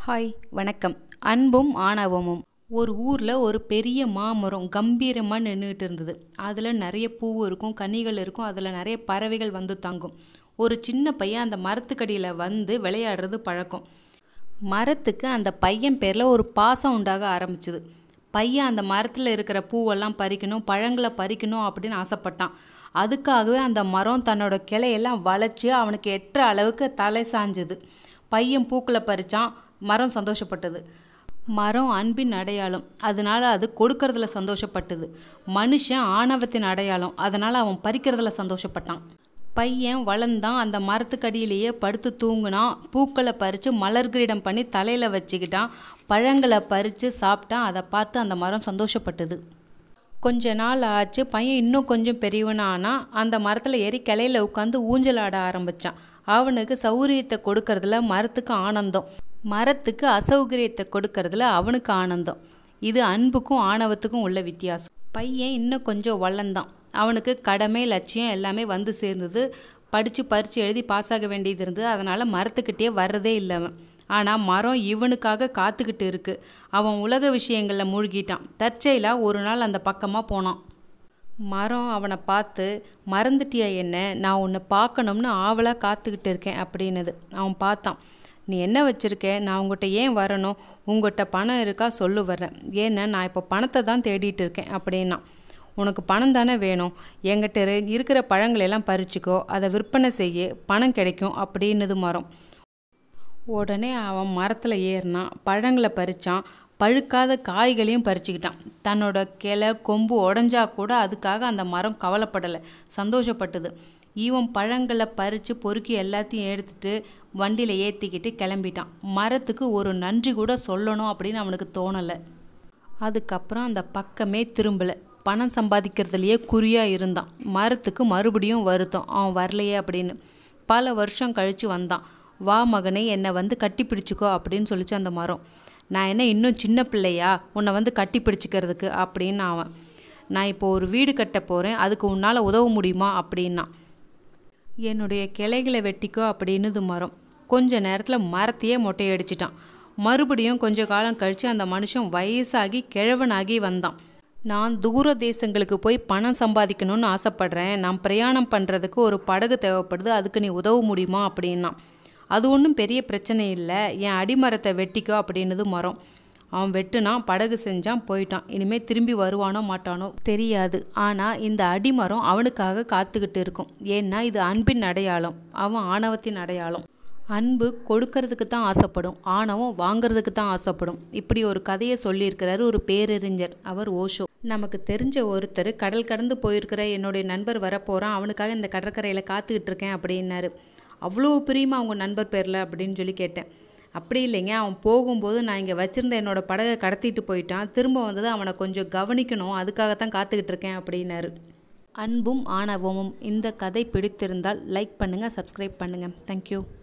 hi வணக்கம் அன்பும் ஆணவமும் ஒரு ஊரில் ஒரு பெரிய மாமரம் கம்பீரமாக நின்றுட்டு இருந்தது அதில் நிறைய பூ இருக்கும் கனிகள் இருக்கும் அதில் நிறைய பறவைகள் வந்து தங்கும் ஒரு சின்ன பையன் அந்த மரத்துக்கடியில் வந்து விளையாடுறது பழக்கம் மரத்துக்கு அந்த பையன் பேரில் ஒரு பாசம் உண்டாக ஆரம்பிச்சுது பையன் அந்த மரத்தில் இருக்கிற பூவெல்லாம் பறிக்கணும் பழங்களை பறிக்கணும் அப்படின்னு ஆசைப்பட்டான் அதுக்காகவே அந்த மரம் தன்னோட கிளையெல்லாம் வளைச்சி அவனுக்கு எட்டுற அளவுக்கு தலை சாஞ்சுது பையன் பூக்களை பறித்தான் மரம் சந்தோஷப்பட்டது மரம் அன்பின் அடையாளம் அதனால அது கொடுக்கறதுல சந்தோஷப்பட்டது மனுஷன் ஆணவத்தின் அடையாளம் அதனால அவன் பறிக்கிறதுல சந்தோஷப்பட்டான் பையன் வளர்ந்தான் அந்த மரத்துக்கடியிலேயே படுத்து தூங்குனான் பூக்களை பறித்து மலர் கிரீடம் பண்ணி தலையில் வச்சுக்கிட்டான் பழங்களை பறித்து சாப்பிட்டான் அதை பார்த்து அந்த மரம் சந்தோஷப்பட்டது கொஞ்ச நாள் ஆச்சு பையன் இன்னும் கொஞ்சம் பெரியவனானா அந்த மரத்தில் ஏறி கிளையில உட்காந்து ஊஞ்சல் ஆட ஆரம்பித்தான் அவனுக்கு சௌரியத்தை கொடுக்கறதுல மரத்துக்கு ஆனந்தம் மரத்துக்கு அசௌகரியத்தை கொடுக்கறதுல அவனுக்கு ஆனந்தம் இது அன்புக்கும் ஆணவத்துக்கும் உள்ள வித்தியாசம் பையன் இன்னும் கொஞ்சம் வளர்ந்தான் அவனுக்கு கடமை லட்சியம் எல்லாமே வந்து சேர்ந்தது படித்து பரித்து எழுதி பாஸ் ஆக வேண்டியது இருந்தது அதனால் மரத்துக்கிட்டே வர்றதே இல்லை அவன் ஆனால் மரம் இவனுக்காக காத்துக்கிட்டு இருக்கு அவன் உலக விஷயங்களில் மூழ்கிட்டான் தற்செயலாக ஒரு நாள் அந்த பக்கமாக போனான் மரம் அவனை பார்த்து மறந்துட்டியா என்ன நான் உன்னை பார்க்கணும்னு ஆவலாக காத்துக்கிட்டு இருக்கேன் அப்படின்னது அவன் பார்த்தான் நீ என்ன வச்சுருக்க நான் உங்கள்கிட்ட ஏன் வரணும் உங்கள்கிட்ட பணம் இருக்கா சொல்லு வர்றேன் ஏன்னா நான் இப்போ பணத்தை தான் தேடிட்டு இருக்கேன் அப்படின்னா உனக்கு பணம் தானே வேணும் என்கிட்ட இரு- இருக்கிற பழங்களெல்லாம் பறிச்சுக்கோ அதை விற்பனை செய்ய பணம் கிடைக்கும் அப்படின்னது மரம் உடனே அவன் மரத்தில் ஏறினான் பழங்களை பறித்தான் பழுக்காத காய்களையும் பறிச்சுக்கிட்டான் தன்னோட கிளை கொம்பு உடஞ்சா கூட அதுக்காக அந்த மரம் கவலைப்படலை சந்தோஷப்பட்டது இவன் பழங்களை பறித்து பொறுக்கி எல்லாத்தையும் எடுத்துட்டு வண்டியில் ஏற்றிக்கிட்டு கிளம்பிட்டான் மரத்துக்கு ஒரு நன்றி கூட சொல்லணும் அப்படின்னு அவனுக்கு தோணலை அதுக்கப்புறம் அந்த பக்கமே திரும்பலை பணம் சம்பாதிக்கிறதுலையே குறியாக இருந்தான் மரத்துக்கு மறுபடியும் வருத்தம் அவன் வரலையே அப்படின்னு பல வருஷம் கழித்து வந்தான் வா மகனே என்னை வந்து கட்டி பிடிச்சிக்கோ அப்படின்னு சொல்லிச்சு அந்த மரம் நான் என்ன இன்னும் சின்ன பிள்ளையா உன்னை வந்து கட்டி பிடிச்சிக்கிறதுக்கு அப்படின்னு அவன் நான் இப்போ ஒரு வீடு கட்ட போகிறேன் அதுக்கு உன்னால் உதவ முடியுமா அப்படின்னா என்னுடைய கிளைகளை வெட்டிக்கோ அப்படின்னுது மரம் கொஞ்ச நேரத்தில் மரத்தையே மொட்டையடிச்சிட்டான் மறுபடியும் கொஞ்ச காலம் கழித்து அந்த மனுஷன் வயசாகி கிழவனாகி வந்தான் நான் தூர தேசங்களுக்கு போய் பணம் சம்பாதிக்கணும்னு ஆசைப்படுறேன் நான் பிரயாணம் பண்ணுறதுக்கு ஒரு படகு தேவைப்படுது அதுக்கு நீ உதவ முடியுமா அப்படின்னா அது ஒன்றும் பெரிய பிரச்சனை இல்லை என் அடிமரத்தை வெட்டிக்கோ அப்படின்னது மரம் அவன் வெட்டுனான் படகு செஞ்சான் போயிட்டான் இனிமேல் திரும்பி வருவானோ மாட்டானோ தெரியாது ஆனால் இந்த அடிமரம் அவனுக்காக காத்துக்கிட்டு இருக்கும் ஏன்னா இது அன்பின் அடையாளம் அவன் ஆணவத்தின் அடையாளம் அன்பு கொடுக்கறதுக்கு தான் ஆசைப்படும் ஆணவம் வாங்குறதுக்கு தான் ஆசைப்படும் இப்படி ஒரு கதையை சொல்லியிருக்கிறாரு ஒரு பேரறிஞர் அவர் ஓஷோ நமக்கு தெரிஞ்ச ஒருத்தர் கடல் கடந்து போயிருக்கிற என்னுடைய நண்பர் வரப்போகிறான் அவனுக்காக இந்த கடற்கரையில் காத்துக்கிட்டு இருக்கேன் அப்படின்னாரு அவ்வளோ பிரியமா அவங்க நண்பர் பேரில் அப்படின்னு சொல்லி கேட்டேன் அப்படி இல்லைங்க அவன் போகும்போது நான் இங்கே வச்சுருந்த என்னோட படகை கடத்திட்டு போயிட்டான் திரும்ப வந்தது அவனை கொஞ்சம் கவனிக்கணும் அதுக்காகத்தான் காத்துக்கிட்டு இருக்கேன் அப்படின்னாரு அன்பும் ஆணவமும் இந்த கதை பிடித்திருந்தால் லைக் பண்ணுங்கள் சப்ஸ்கிரைப் பண்ணுங்கள் தேங்க்யூ